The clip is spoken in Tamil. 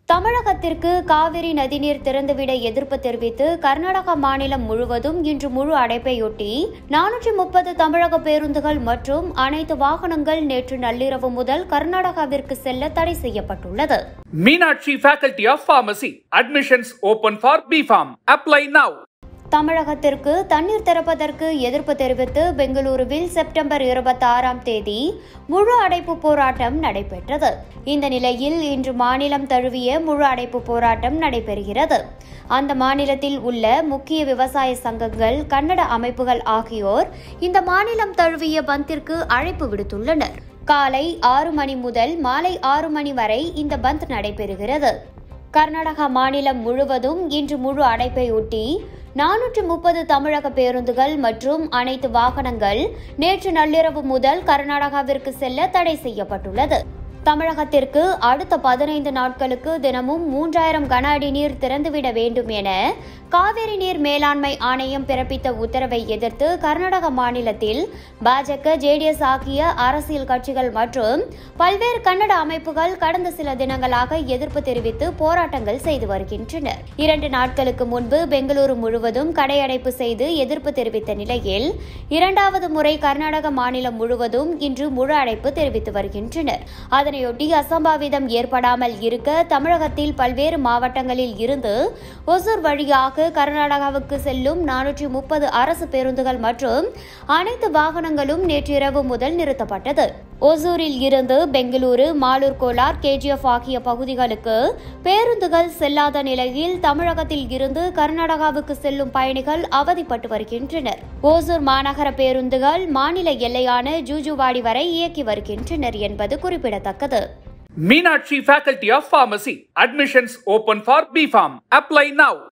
தமிழகத்திற்கு காவிரி நதிநீர் திறந்துவிட எதிர்ப்பு தெரிவித்து கர்நாடக மாநிலம் முழுவதும் இன்று முழு அடைப்பையொட்டி நானூற்றி முப்பது தமிழக பேருந்துகள் மற்றும் அனைத்து வாகனங்கள் நேற்று நள்ளிரவு முதல் கர்நாடகாவிற்கு செல்ல தடை செய்யப்பட்டுள்ளது Meenakshi Faculty of Pharmacy. Admissions open for BPharm. Apply now. தமிழகத்திற்கு தண்ணீர் திறப்பதற்கு எதிர்ப்பு தெரிவித்து பெங்களூருவில் செப்டம்பர் இருபத்தி ஆறாம் தேதி முழு அடைப்பு போராட்டம் நடைபெற்றது இந்த நிலையில் இன்று மாநிலம் தழுவிய முழு அடைப்பு போராட்டம் நடைபெறுகிறது அந்த மாநிலத்தில் உள்ள முக்கிய விவசாய சங்கங்கள் கன்னட அமைப்புகள் ஆகியோர் இந்த மாநிலம் தழுவிய பந்திற்கு அழைப்பு விடுத்துள்ளனர் காலை ஆறு மணி முதல் மாலை ஆறு மணி வரை இந்த பந்த் நடைபெறுகிறது கர்நாடகா மாநிலம் முழுவதும் இன்று முழு அடைப்பையொட்டி நானூற்று முப்பது தமிழக பேருந்துகள் மற்றும் அனைத்து வாகனங்கள் நேற்று நள்ளிரவு முதல் கர்நாடகாவிற்கு செல்ல தடை செய்யப்பட்டுள்ளது தமிழகத்திற்கு அடுத்த பதினைந்து நாட்களுக்கு தினமும் மூன்றாயிரம் கன அடி நீர் திறந்துவிட வேண்டும் என காவிரி நீர் மேலாண்மை ஆணையம் பிறப்பித்த உத்தரவை எதிர்த்து கர்நாடக மாநிலத்தில் பாஜக ஜேடிஎஸ் ஆகிய அரசியல் கட்சிகள் மற்றும் பல்வேறு கன்னட அமைப்புகள் கடந்த சில தினங்களாக எதிர்ப்பு தெரிவித்து போராட்டங்கள் செய்து வருகின்றனர் இரண்டு நாட்களுக்கு முன்பு பெங்களூரு முழுவதும் கடையடைப்பு செய்து எதிர்ப்பு தெரிவித்த நிலையில் இரண்டாவது முறை கர்நாடக மாநிலம் முழுவதும் இன்று முழு அடைப்பு தெரிவித்து வருகின்றனர் அதனையொட்டி அசம்பாவிதம் ஏற்படாமல் இருக்க தமிழகத்தில் பல்வேறு மாவட்டங்களில் இருந்து ஒசூர் வழியாக கர்நாடகாவுக்கு செல்லும் நானூற்றி முப்பது அரசு பேருந்துகள் மற்றும் அனைத்து வாகனங்களும் நேற்றிரவு முதல் நிறுத்தப்பட்டது ஒசூரில் இருந்து பெங்களூரு மாலூர் கோலார் கேஜிஎஃப் ஆகிய பகுதிகளுக்கு பேருந்துகள் செல்லாத நிலையில் தமிழகத்தில் இருந்து கர்நாடகாவுக்கு செல்லும் பயணிகள் அவதிப்பட்டு வருகின்றனர் ஓசூர் மாநகர பேருந்துகள் மாநில எல்லையான ஜூஜுவாடி வரை இயக்கி வருகின்றனர் என்பது குறிப்பிடத்தக்கது Meenakshi Faculty of Pharmacy. Admissions open for BPharm. Apply now.